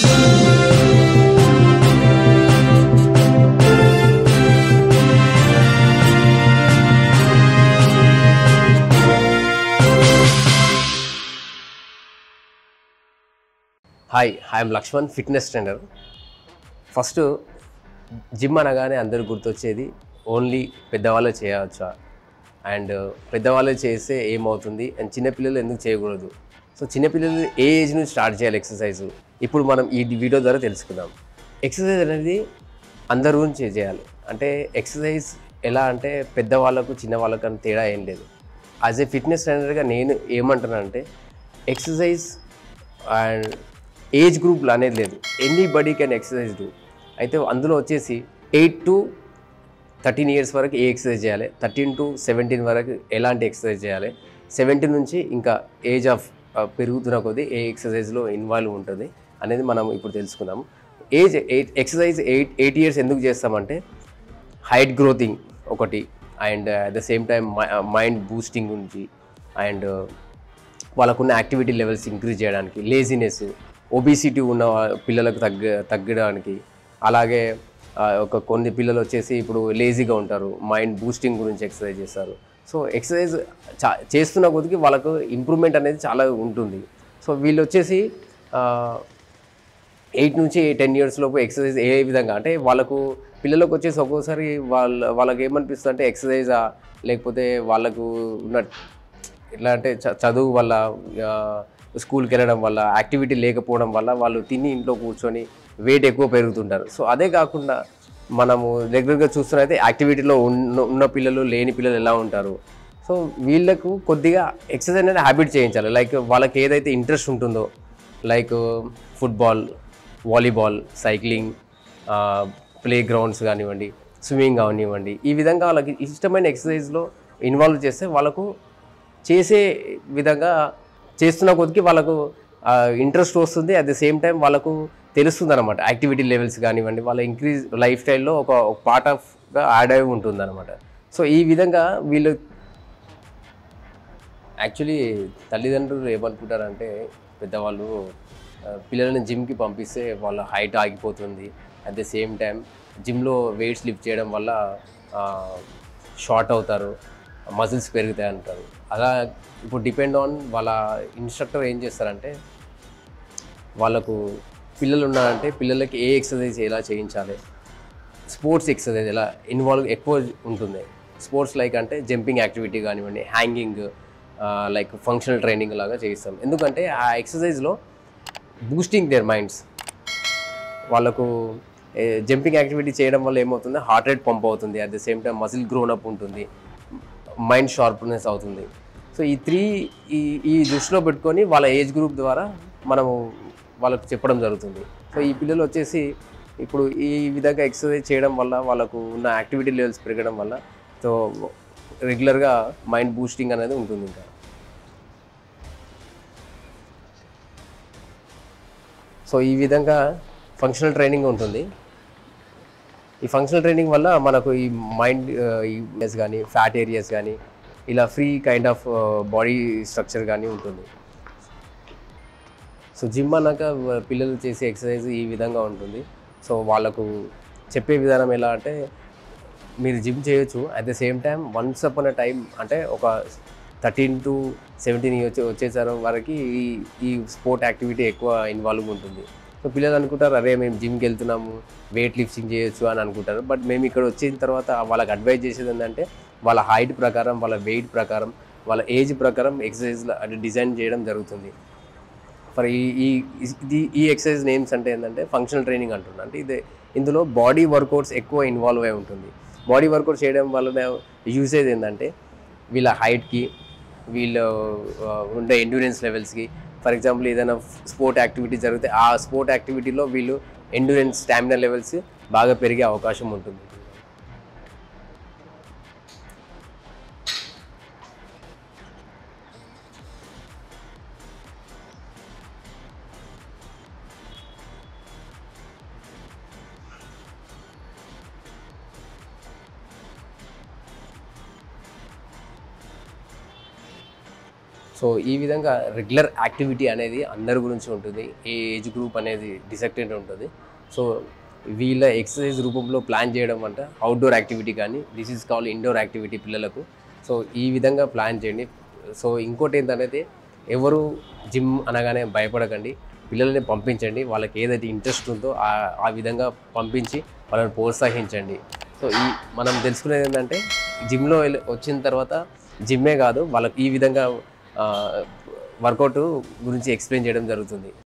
hi I'm Laxman fitness trainer first gym అనగానే అందరు గుర్తొచ్చేది ఓన్లీ పెద్దవాళ్ళు చేయవచ్చా అండ్ పెద్దవాళ్ళు చేస్తే ఏమవుతుంది అండ్ చిన్నపిల్లలు ఎందుకు చేయకూడదు సో చిన్నపిల్లలు ఏ ఏజ్ నుంచి స్టార్ట్ చేయాలి ఎక్సర్సైజ్ ఇప్పుడు మనం ఈ వీడియో ద్వారా తెలుసుకుందాం ఎక్సర్సైజ్ అనేది అందరి గురించి చేయాలి అంటే ఎక్సర్సైజ్ ఎలా అంటే పెద్దవాళ్ళకు చిన్న వాళ్ళకు అని తేడా ఏం లేదు యాజ్ ఏ ఫిట్నెస్ ట్రైనర్గా నేను ఏమంటానంటే ఎక్సర్సైజ్ అండ్ ఏజ్ గ్రూప్లు అనేది లేదు anybody can exercise do అయితే అందులో వచ్చేసి ఎయిట్ టు థర్టీన్ ఇయర్స్ వరకు ఏ ఎక్సర్సైజ్ చేయాలి థర్టీన్ టు సెవెంటీన్ వరకు ఎలాంటి ఎక్సర్సైజ్ చేయాలి సెవెంటీన్ నుంచి ఇంకా ఏజ్ ఆఫ్ పెరుగుతున్న కొద్దీ ఏ ఎక్సర్సైజ్లో ఇన్వాల్వ్ ఉంటుంది అనేది మనం ఇప్పుడు తెలుసుకుందాం age eight exercise eight eight years ఎందుకు చేస్తామంటే హైట్ గ్రోతింగ్ ఒకటి and at the same time mind boosting గురించి అండ్ వాళ్ళకున్న యాక్టివిటీ లెవెల్స్ ఇంక్రీజ్ చేయడానికి లేజినెస్ ఒబిసిటీ ఉన్న వా- పిల్లలకు తగ్గ తగ్గడానికి అలాగే ఆ, ఒక కొన్ని పిల్లలు వచ్చేసి ఇప్పుడు లేజీగా ఉంటారు మైండ్ బూస్టింగ్ గురించి ఎక్సర్సైజ్ చేస్తారు సో ఎక్సర్సైజ్ చా చేస్తున్న కొద్దికి వాళ్ళకు ఇంప్రూవ్మెంట్ అనేది చాలా ఉంటుంది సో వీళ్ళు వచ్చేసి ఎయిట్ నుంచి టెన్ ఇయర్స్ లోపు ఎక్సర్సైజ్ ఏ విధంగా అంటే వాళ్ళకు పిల్లలకు వచ్చేసి ఒక్కోసారి వాళ్ళ వాళ్ళకి ఏమనిపిస్తుంది అంటే ఎక్సర్సైజా లేకపోతే వాళ్ళకు ఉన్న ఎట్లా అంటే చ- చదువు వల్ల ఆ, స్కూల్కి వెళ్ళడం వల్ల యాక్టివిటీ లేకపోవడం వల్ల వాళ్ళు తిని ఇంట్లో కూర్చొని వెయిట్ ఎక్కువ పెరుగుతుంటారు సో అదే కాకుండా మనము రెగ్యులర్గా చూస్తున్నైతే యాక్టివిటీలో ఉన్న ఉన్న పిల్లలు లేని పిల్లలు ఎలా ఉంటారు సో వీళ్ళకు కొద్దిగా ఎక్సర్సైజ్ అనేది హ్యాబిట్ చేయించాలి లైక్ వాళ్ళకి ఏదైతే ఇంట్రెస్ట్ ఉంటుందో like football volleyball cycling play grounds కానివ్వండి స్విమ్మింగ్ కానివ్వండి ఈ విధంగా వాళ్ళకి ఇష్టమైన ఎక్సర్సైజ్లో ఇన్వాల్వ్ చేస్తే వాళ్ళకు చేసే విధంగా చేస్తున్న కొద్దికి వాళ్ళకు ఇంట్రెస్ట్ వస్తుంది అట్ ద సేమ్ టైం వాళ్ళకు తెలుస్తుంది అనమాట యాక్టివిటీ లెవెల్స్ కానివ్వండి వాళ్ళ ఇంక్రీజ్ లైఫ్ స్టైల్లో ఒక పార్ట్ ఆఫ్గా యాడ్ అయి ఉంటుంది అనమాట సో ఈ విధంగా వీళ్ళు యాక్చువల్లీ తల్లిదండ్రులు ఏమనుకుంటారంటే పెద్దవాళ్ళు ఆ, పిల్లల్ని జిమ్కి పంపిస్తే వాళ్ళ హైట్ ఆగిపోతుంది అట్ ద సేమ్ టైం జిమ్లో వెయిట్స్ లిఫ్ట్ చేయడం వల్ల షార్ట్ అవుతారు మజిల్స్ పెరుగుతాయి అంటారు అలా ఇప్పుడు డిపెండ్ ఆన్ వాళ్ళ ఇన్స్ట్రక్టర్ ఏం చేస్తారంటే వాళ్ళకు పిల్లలు ఉన్నారంటే పిల్లలకి ఏ ఎక్సర్సైజ్ ఎలా చేయించాలి స్పోర్ట్స్ ఎక్సర్సైజ్ ఎలా ఇన్వాల్వ్ ఎక్కువ ఉంటుంది స్పోర్ట్స్ లైక్ అంటే జంపింగ్ యాక్టివిటీ కానివ్వండి హ్యాంగింగ్ లైక్ ఫంక్షనల్ ట్రైనింగ్ లాగా చేయిస్తాం ఎందుకంటే ఆ ఎక్సర్సైజ్లో బూస్టింగ్ దేర్ మైండ్స్ వాళ్ళకు జంపింగ్ యాక్టివిటీ చేయడం వల్ల ఏమవుతుంది హార్ట్ రేట్ పంప్ అవుతుంది at the same time muscle grown up ఉంటుంది మైండ్ షార్ప్నెస్ అవుతుంది సో ఈ త్రీ ఈ ఈ దృష్టిలో పెట్టుకొని వాళ్ళ ఏజ్ గ్రూప్ ద్వారా మనము వాళ్ళకు చెప్పడం జరుగుతుంది సో ఈ పిల్లలు వచ్చేసి ఇప్పుడు ఈ విధంగా ఎక్సర్సైజ్ చేయడం వల్ల వాళ్ళకు ఉన్న యాక్టివిటీ లెవెల్స్ పెరగడం వల్ల సో రెగ్యులర్గా మైండ్ బూస్టింగ్ అనేది ఉంటుంది ఇంకా సో ఈ విధంగా ఫంక్షనల్ ట్రైనింగ్ ఉంటుంది ఈ ఫంక్షనల్ ట్రైనింగ్ వల్ల మనకు ఈ మైండ్ ఈ ఏరియాస్ కానీ ఫ్యాట్ ఏరియాస్ కానీ ఇలా free kind of body structure కానీ ఉంటుంది సో జిమ్ అన్నాక వ- పిల్లలు చేసే ఎక్సర్సైజ్ ఈ విధంగా ఉంటుంది సో వాళ్ళకు చెప్పే విధానం ఎలా అంటే మీరు జిమ్ చేయొచ్చు at the same time once up on time అంటే ఒక థర్టీన్ టు సెవెంటీన్ వచ్చే వచ్చేసారు వరకు ఈ ఈ స్పోర్ట్ యాక్టివిటీ ఎక్కువ ఇన్వాల్వ్ ఉంటుంది సో పిల్లలు అనుకుంటారు అరే మేము జిమ్కి వెళ్తున్నాము వెయిట్ లిఫ్టింగ్ చేయొచ్చు అని అనుకుంటారు బట్ మేము ఇక్కడ వచ్చిన తర్వాత వాళ్ళకి అడ్వైజ్ చేసేది ఏంటంటే వాళ్ళ హైట్ ప్రకారం వాళ్ళ వెయిట్ ప్రకారం వాళ్ళ ఏజ్ ప్రకారం ఎక్సర్సైజ్ అంటే డిజైన్ చేయడం జరుగుతుంది ఫర్ ఈ ఈ ఇది ఈ ఎక్సర్సైజ్ నేమ్స్ అంటే ఏంటంటే ఫంక్షనల్ ట్రైనింగ్ అంటున్నా అంటే ఇది ఇందులో బాడీ వర్కౌట్స్ ఎక్కువ ఇన్వాల్వ్ అయి ఉంటుంది బాడీ వర్కౌట్ చేయడం వల్ల యూసేజ్ ఏంటంటే వీళ్ళ హైట్కి వీళ్ళు ఆ, ఉండే ఎండ్యూరెన్స్ లెవెల్స్కి ఫర్ ఎగ్జాంపుల్ ఏదైనా స్పోర్ట్ యాక్టివిటీ జరిగితే ఆ స్పోర్ట్ యాక్టివిటీలో వీళ్ళు ఎండ్యూరెన్స్ స్టామినా లెవెల్స్ బాగా పెరిగే అవకాశం ఉంటుంది సో సో ఈ విధంగా రెగ్యులర్ యాక్టివిటీ అనేది అందరి గురించి ఉంటుంది ఏ ఏజ్ గ్రూప్ అనేది డిసెక్టెడ్ ఉంటుంది సో వీళ్ళ ఎక్సర్సైజ్ రూపంలో ప్లాన్ చేయడం అంటే అవుట్డోర్ యాక్టివిటీ కానీ this is call indoor activity పిల్లలకు సో ఈ విధంగా ప్లాన్ చేయండి సో ఇంకోటి ఏంటనేది ఎవరు జిమ్ అనగానే భయపడకండి పిల్లల్ని పంపించండి వాళ్ళకి ఏదైతే ఇంట్రెస్ట్ ఉందో ఆ ఆ విధంగా పంపించి వాళ్ళని ప్రోత్సహించండి సో ఈ మనం తెలుసుకునేది ఏంటంటే జిమ్లో వెళ్ళి వచ్చిన తర్వాత జిమ్మే కాదు వాళ్ళకి ఈ విధంగా వర్కౌట్ గురించి ఎక్స్ప్లెయిన్ చేయడం జరుగుతుంది